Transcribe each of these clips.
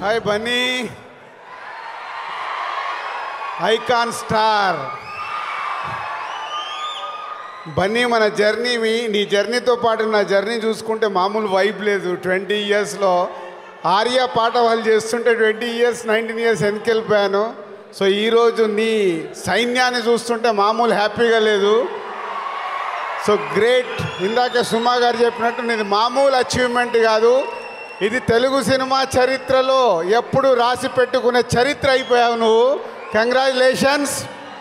hi Bunny icon star Bunny మన journey మీ నీ జర్నీతో పాటు నా జర్నీ చూసుకుంటే మామూలు వైబ్ లేదు ట్వంటీ ఇయర్స్లో ఆర్య పాట వాళ్ళు చేస్తుంటే ట్వంటీ ఇయర్స్ నైన్టీన్ ఇయర్స్ వెనకెళ్ళిపోయాను సో ఈరోజు నీ సైన్యాన్ని చూస్తుంటే మామూలు హ్యాపీగా లేదు సో గ్రేట్ ఇందాక సుమా గారు చెప్పినట్టు నీది మామూలు అచీవ్మెంట్ కాదు ఇది తెలుగు సినిమా చరిత్రలో ఎప్పుడు రాసి పెట్టుకునే చరిత్ర అయిపోయావు నువ్వు కంగ్రాచులేషన్స్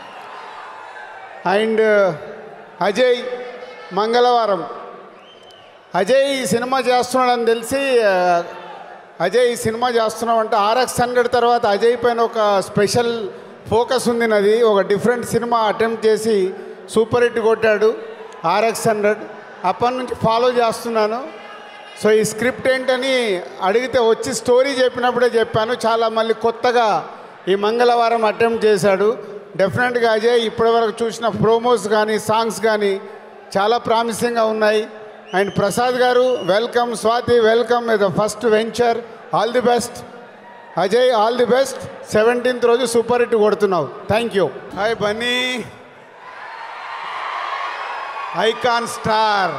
అండ్ అజయ్ మంగళవారం అజయ్ ఈ సినిమా చేస్తున్నాడని తెలిసి ఆ, అజయ్ ఈ సినిమా చేస్తున్నావు అంటే ఆర్ఎక్స్ హండ్రెడ్ తర్వాత అజయ్ పైన ఒక స్పెషల్ ఫోకస్ ఉంది నాది ఒక డిఫరెంట్ సినిమా అటెంప్ట్ చేసి సూపర్ హిట్ కొట్టాడు ఆర్ఎక్స్ హండ్రెడ్ అప్పటి నుంచి ఫాలో చేస్తున్నాను సో ఈ స్క్రిప్ట్ ఏంటని అడిగితే వచ్చి స్టోరీ చెప్పినప్పుడే చెప్పాను చాలా మళ్ళీ కొత్తగా ఈ మంగళవారం అటెంప్ట్ చేశాడు డెఫినెట్గా అజయ్ ఇప్పటివరకు చూసిన ప్రోమోస్ కానీ సాంగ్స్ కానీ చాలా ప్రామిసింగ్గా ఉన్నాయి అండ్ ప్రసాద్ గారు welcome Swathi welcome the first venture all the best Ajay all the best seventeenth రోజు సూపర్ హిట్ కొడుతున్నావు thank you hi Bunny icon star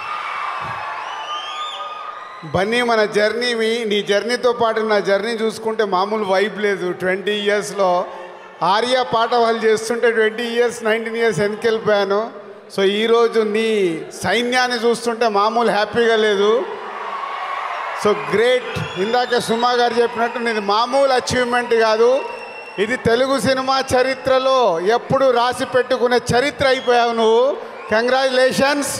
Bunny మన జర్నీ మీ నీ జర్నీతో పాటు నా జర్నీ చూసుకుంటే మామూలు వైబ్ లేదు ట్వంటీ ఇయర్స్లో ఆర్య పాట వాళ్ళు చేస్తుంటే ట్వంటీ ఇయర్స్ నైన్టీన్ ఇయర్స్ వెనకెళ్ళిపోయాను సో ఈరోజు నీ సైన్యాన్ని చూస్తుంటే మామూలు హ్యాపీగా లేదు సో గ్రేట్ ఇందాక సుమా గారు చెప్పినట్టు నీది మామూలు అచీవ్మెంట్ కాదు ఇది తెలుగు సినిమా చరిత్రలో ఎప్పుడు రాసి పెట్టుకునే చరిత్ర అయిపోయావు నువ్వు కంగ్రాచులేషన్స్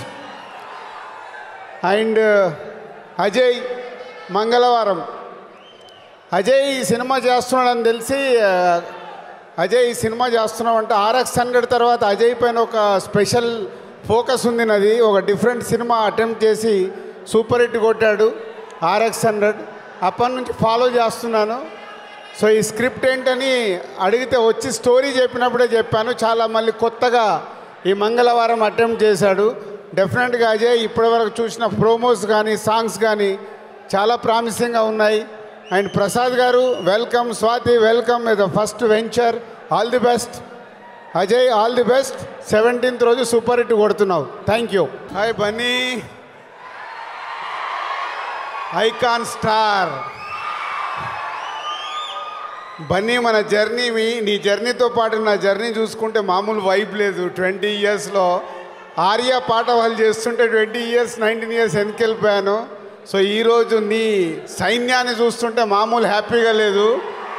అండ్ అజయ్ మంగళవారం అజయ్ ఈ సినిమా చేస్తున్నాడని తెలిసి ఆ, అజయ్ ఈ సినిమా చేస్తున్నావు అంటే ఆర్ఎక్స్ హండ్రెడ్ తర్వాత అజయ్ పైన ఒక స్పెషల్ ఫోకస్ ఉంది నాది ఒక డిఫరెంట్ సినిమా అటెంప్ట్ చేసి సూపర్ హిట్ కొట్టాడు ఆర్ఎక్స్ హండ్రెడ్ అప్పటి నుంచి ఫాలో చేస్తున్నాను సో ఈ స్క్రిప్ట్ ఏంటని అడిగితే వచ్చి స్టోరీ చెప్పినప్పుడే చెప్పాను చాలా మళ్ళీ కొత్తగా ఈ మంగళవారం అటెంప్ట్ చేశాడు డెఫినెట్గా అజయ్ ఇప్పటివరకు చూసిన ప్రోమోస్ కానీ సాంగ్స్ కానీ చాలా ప్రామిసింగ్గా ఉన్నాయి అండ్ ప్రసాద్ గారు welcome Swathi welcome the first venture all the best Ajay all the best seventeenth రోజు సూపర్ హిట్ కొడుతున్నావు thank you hi Bunny icon star Bunny మన జర్నీ మీ నీ జర్నీతో పాటు నా జర్నీ చూసుకుంటే మామూలు వైబ్ లేదు ట్వంటీ ఇయర్స్లో ఆర్య పాట వాళ్ళు చేస్తుంటే ట్వంటీ ఇయర్స్ నైన్టీన్ ఇయర్స్ వెనకెళ్ళిపోయాను సో ఈరోజు నీ సైన్యాన్ని చూస్తుంటే మామూలు హ్యాపీగా లేదు